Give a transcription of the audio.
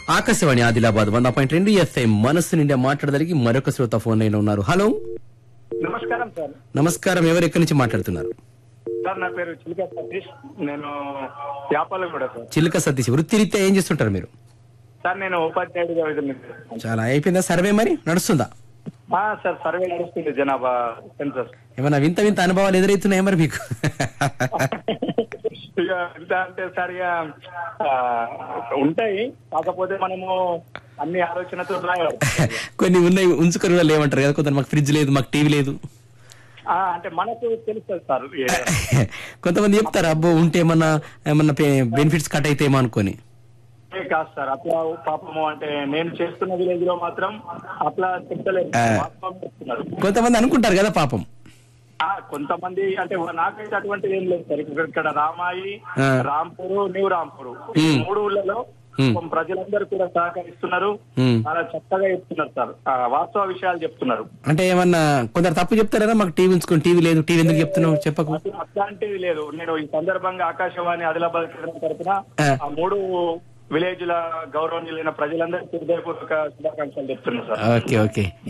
ఆకాశవాణి ఆదిలాబాద్ వంద పాయింట్ రెండు ఎఫ్ఐ మనస్సు నిండా మాట్లాడదలిగి మరొక శ్రోత ఫోన్ లైన్ ఉన్నారు హలో నమస్కారం సార్ నమస్కారం ఎవరు ఎక్కడి నుంచి మాట్లాడుతున్నారు సార్ నా పేరు చిలికా సతీష్ నేను వ్యాపారం కూడా సార్ చిలుక సతీష్ వృత్తిరీత్యా ఏం చేస్తుంటారు మీరు సార్ నేను ఉపాధ్యాయుడిగా విధంగా చాలా అయిపోయిందా సర్వే మరి నడుస్తుందా సార్ సర్వే నడుస్తుంది జనాభా సెన్సస్ ఏమన్నా వింత వింత అనుభవాలు ఎదురవుతున్నాయా మరి మీకు ఇక ఎంత అంటే సార్ ఇక ఆ, ఉంటాయి కాకపోతే మనము అన్ని ఆలోచనతో రాయాలి కొన్ని ఉన్నాయి ఉంచుకొని వాళ్ళు ఏమంటారు కదా కొంత మాకు ఫ్రిడ్జ్ లేదు మాకు టీవీ లేదు ఆ, అంటే మనకు తెలుస్తుంది సార్ ఏ- కొంతమంది చెప్తారు అబ్బో ఉంటే ఏమన్నా ఏమన్నా బెనిఫిట్స్ కట్ అయితేమో అనుకొని ఏ కాదు సార్ అట్లా పాపము అంటే నేను చేస్తున్న విలేజ్ లో మాత్రం అట్లా చెప్తలేదు ఆ. వాస్తవం చెప్తున్నారు కొంతమంది అనుకుంటారు కదా పాపం ఆ, కొంతమంది అంటే నాకైతే అటువంటిది ఏం లేదు సార్ ఇక్కడ ఇక్కడ రామాయి ఆ. రాంపూర్ న్యూ రాంపూర్ ఈ ఉమ్. మూడు ఊళ్ళలో ఉమ్. పాపం ప్రజలందరూ కూడా సహకరిస్తున్నారు ఉమ్. చాలా చక్కగా చెప్తున్నారు సార్ ఆ, వాస్తవ విషయాలు చెప్తున్నారు అంటే ఏమన్నా కొందరు తప్పు చెప్తారా మాకు టీవీ ఉంచుకొని టీవీ లేదు టీవీ ఎందుకు చెప్తున్నావు చెప్పకు అసలు అట్లాంటిది లేదు నేను ఈ సందర్భంగా ఆకాశవాణి ఆదిలాబాద్ కేంద్రం తరఫున ఆ. ఆ మూడు విలేజ్ల గౌరవనీయులైన ప్రజలందరికీ హృదయపూర్వక శుభాకాంక్షలు చెప్తున్నాను సార్ ఓకే ఓకే